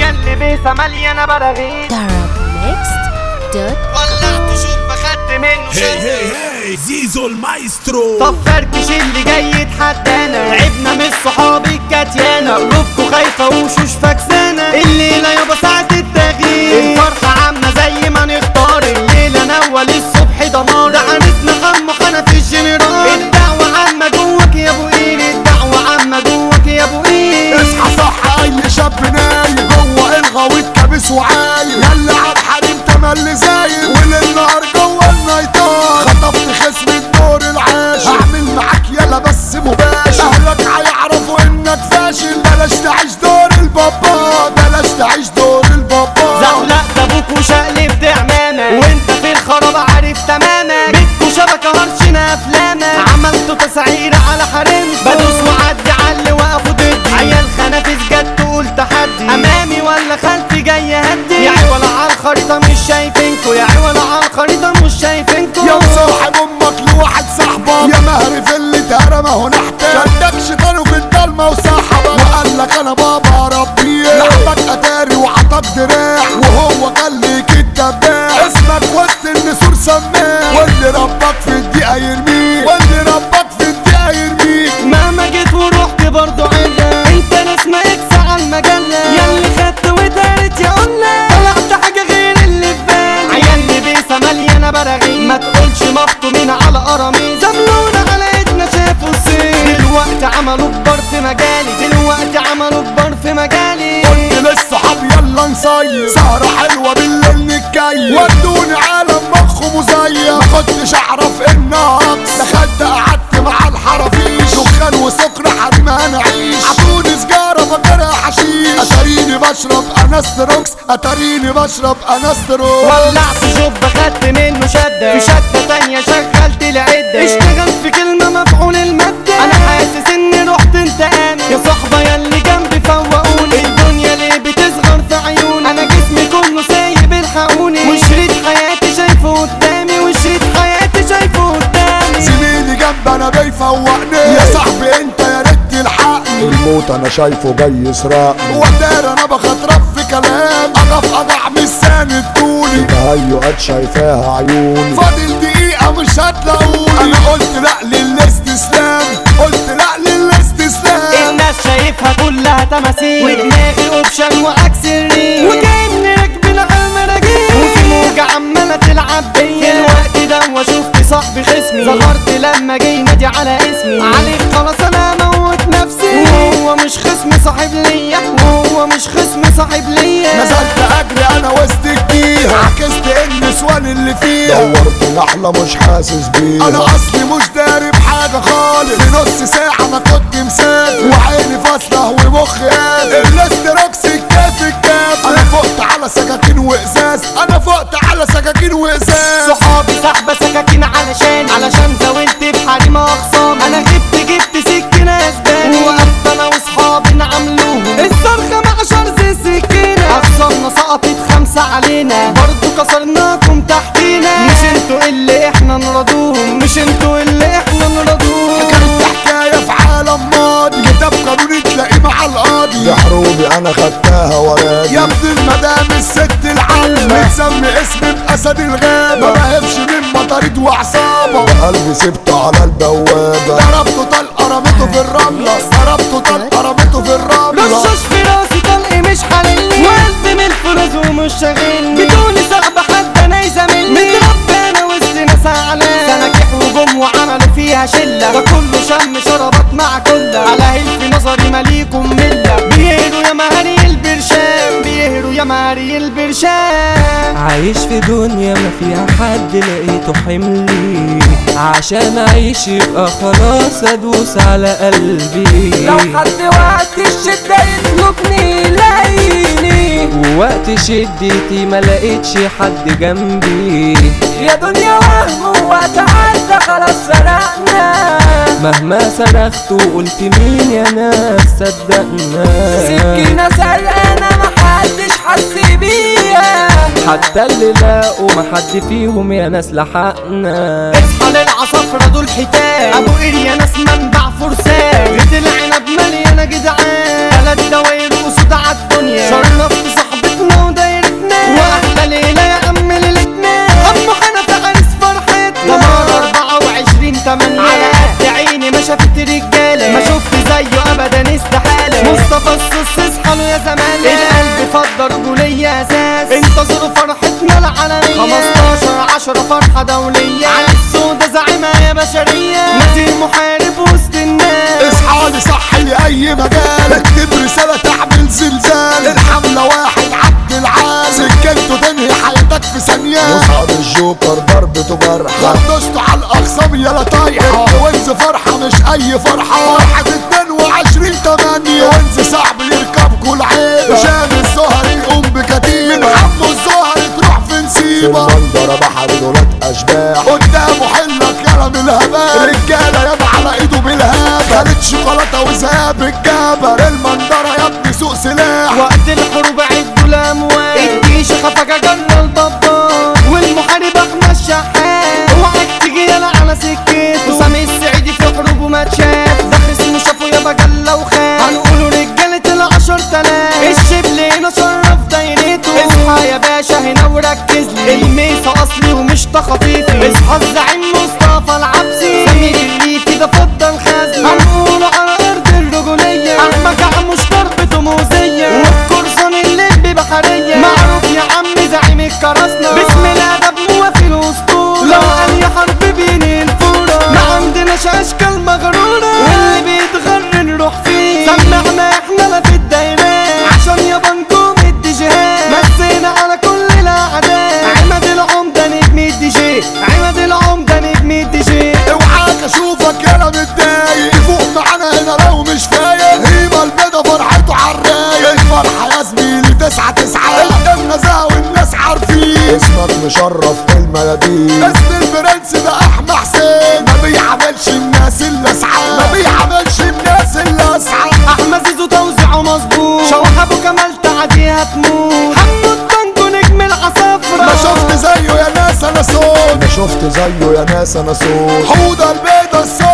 عيال لبيسة مليانة براغيث Darab ولعت شوط خدت منه هي شد هي هي زيزو المايسترو طب فركش اللي جاي يتحدانا تعبنا من الصحاب الكاتيانا قلوبكوا خايفة وشوش فكسانة الليلة يابا ساعة التغيير الفرحة عامة زي ما نختار الليلة نول الصبح دمار ده عرسنا حمو حنفي الجنرال الدعوة عامة جواك يا ابو قير الدعوة عامة جواك يا ابو قير اصحى صح اي شاب نايم جوه الغويط كابس وعايم يلا عب حريم تملي زايد وللنهار جوه النيطان خطفت خصم الدور العاشر هعمل معاك يلا بس مباشر اهلك هيعرفوا انك فاشل بلاش تعيش دور البابا بلاش تعيش دور البابا زحلق ده ابوك وشقلب ده عمامة وانت في الخراب عارف تماما بيتكو شبكة هرشنا افلامة عملتوا تسعير على حريمكو بدوس وعدي على اللي وقفوا ضدي عيال خنافس جت تقول تحدي امامي ولا خلفي جاي هدي يا عولا على الخريطة مش شايفينكو يا عولا على الخريطة مش شايفينكو يا مصاحب امك لواحد صاحبك يا مهري في اللي اتهرى ما هو نحتاج شدك شيطانه في الضلمه وسحبك وقال لك انا بابا ربي لعبك اتاري وعطاك دراع وهو قال لك الدباح اسمك وسط النسور سماع واللي ربك في الدقيقه يرميك واللي ربك في الدقيقه يرميك مهما جيت ورحت برضو عدا انت ناس ما يكسى على المجلة ياللي خدت ودارت يا قلة طلعت حاجة غير اللي في بالي عيال لبيسة مليانة براغيث ما تقولش مخطومين على قراميط زملونا على ايدنا شافوا الصين دلوقتي عملوا كبار في مجالي دلوقتي عملوا كبار في مجالي قلت للصحاب يلا نصيف سهرة حلوة بالليل نتكيف ودوني عالم مخه مزيف ما كنتش اعرف انها عكس دخلت قعدت مع الحرافيش دخان وسكر حريم هنعيش عطوني سجارة فاكرها حشيش اتاريني بشرب انستروكس اتاريني بشرب انستروكس ولعت جوب خدت منه شدة في شدة تانية شغلت العدة اشتغل في كلمة مفعول المادة انا حاسس اني رحت انتقام يا صحبة ياللي جنبي فوقوني الدنيا ليه بتصغر في عيوني انا جسمي كله سايب الحقوني وشريط حياتي شايفه قدامي وشريط حياتي شايفه قدامي زميلي جنب انا بيفوقني يا صاحبي انت يا ريت تلحقني الموت انا شايفه جاي يسرقني ودار انا بخطرف في كلام اقف اضع مش ساند طولي تهيؤات شايفاها عيوني فاضل دقيقة مش هتلاقوني أنا قلت لأ للاستسلام قلت لأ للاستسلام الناس شايفها كلها تماثيل ودماغي اوبشن وعكس الريل وكأني راكبين على المراجيل وفي موجة عمالة تلعب بيا في الوقت ده وشفت صاحبي خصمي ظهرت لما جه ينادي على اسمي عليك خلاص انا اموت نفسي وهو مش خصم صاحب ليا وهو مش خصم صاحب ليا نزلت أجري أنا وسط الجيهة عكست النسوان اللي فيها دورت نحلة مش حاسس بيها أنا أصلي مش داري بحاجة خالص في نص ساعة أنا كنت مسافر وعيني فاصلة ومخي قافل الاستروكس الكاف الكاف أنا فقت على سكاكين وإزاز أنا فقت على سكاكين وإزاز صحابي سحبة سكاكين علشان علشان زاولت في حريم اخصام انا جبت جبت سكينة اسباني وقفت انا واصحابي نعملوهم الصرخة مع شرز السكينة اخصامنا سقطت خمسة علينا برضو كسرناكم تحتينا مش انتوا اللي احنا نرضوهم مش انتوا اللي احنا نرضوهم كانت حكاية في عالم ماضي كتاب قانوني تلاقيه مع القاضي يا حروبي انا خدتها وراجي يا ابن المدام الست العامة متسمي اسم بأسد الغابة ما بهبش من مطاريد وعصابة قلبي سبته على البوابة ضربته طلقة رميته في الرملة ضربته طلقة رميته في الرملة رشاش في راسي طلقي مش حللني وقلبي من الفرز ومش شاغلني بدون صعب حد انا يزاملني متربى انا وسط ناس اعلام سناجح وجم وعملوا فيها شله ده كله شم شربات مع كله على هيل نظري ماليكم مله بيهروا يا مهري البرشام بيهروا يا مهري البرشام عايش في دنيا ما فيها حد لقيته حملي عشان اعيش يبقى خلاص ادوس على قلبي لو حد وقت الشدة يطلبني يلاقيني ووقت شدتي ما لقيتش حد جنبي يا دنيا وهم وقت عدى خلاص سرقنا مهما صرخت وقلت مين يا ناس صدقنا سكينة سرقانة محدش حس بيها حتى اللي لاقوا محد فيهم يا ناس لحقنا اصحى للعصافرة دول حيتان ابو قرية ناس منبع فرسان غيت العنب مليانة جدعان ثلاث دواير وسود عالدنيا شرفت صحابي تفصص اصحوا يا زمان القلب فضل رجولية اساس انتظروا فرحتنا العالمية 15 10 فرحة دولية على السودة زعيمة يا بشرية نزيل محارب وسط الناس اصحى لي صح لأي مجال اكتب رسالة تعمل زلزال الحملة واحد عبد العال سكنته تنهي حياتك في ثانية مصعد الجوكر ضربته جرح خدشته على الأخصام يلا طايحة وانز فرحة مش أي فرحة فرحة 22 8 وانز صعب يركب كل عيب شام الزهر يقوم بكتيبة من حمو الزهر تروح في في نسيبة المنظرة بحر دولات اشباح قدامه حلة كلام الهبال رجالة ياما على ايده بالهاب خدت شوكولاتة وذهب الجبل المنظرة يا ابني سوق سلاح وقت الحروب عدوا الاموال الجيش خفجة جرى البابار والمحارب احمد الشحات اوعك تجي يلا على سكته وسامي السعيدي في حروبه ما اتشاف ده خصمه شافه يابا جلة وخاف هنقوله رجالة العشر تلاف الشبل هنا شرف دايرته اصحى يا باشا هنا وركز لي الميسة اصلي ومش تخطيفي اصحى الزعيم مصطفى العبسي سمير الليفي ده فضل خزني هنقوله على ارض الرجولية احمد عموش ضربته موزية والقرصان اللب بحرية معروف يا عم زعيم الكراسنة بسم الادب موافي الاسطورة لو قال يا حرب بين الفورة ما عندناش اشكال مغرورة واللي بيتغر نروح فيه سمعنا احنا لا في الدايرات عشان يابا نجوم الديجيهات مسينا على كل الاعداء عماد العمدة نجم الدي جي عماد العمدة نجم الدي جي اوعاك اشوفك يالا متضايق يفوق معانا هنا لو مش فايق هيبة البيضة فرحته عالرايق الفرحة يا زميلي تسعة تسعة قدامنا زها والناس عارفين اسمك مشرف في الميادين اسم البرنس ده احمى حسين ما بيعملش الناس اللي اسعى ما بيعملش الناس اللي اسعى احمد زيزو توزيعه مظبوط شوح ابو كمال تعدي هتموت حمو الطنجو نجم العصافرة ما شفت زيه يا ناس انا صوت ما شفت زيه يا ناس انا صوت حوضة البيضة الصوت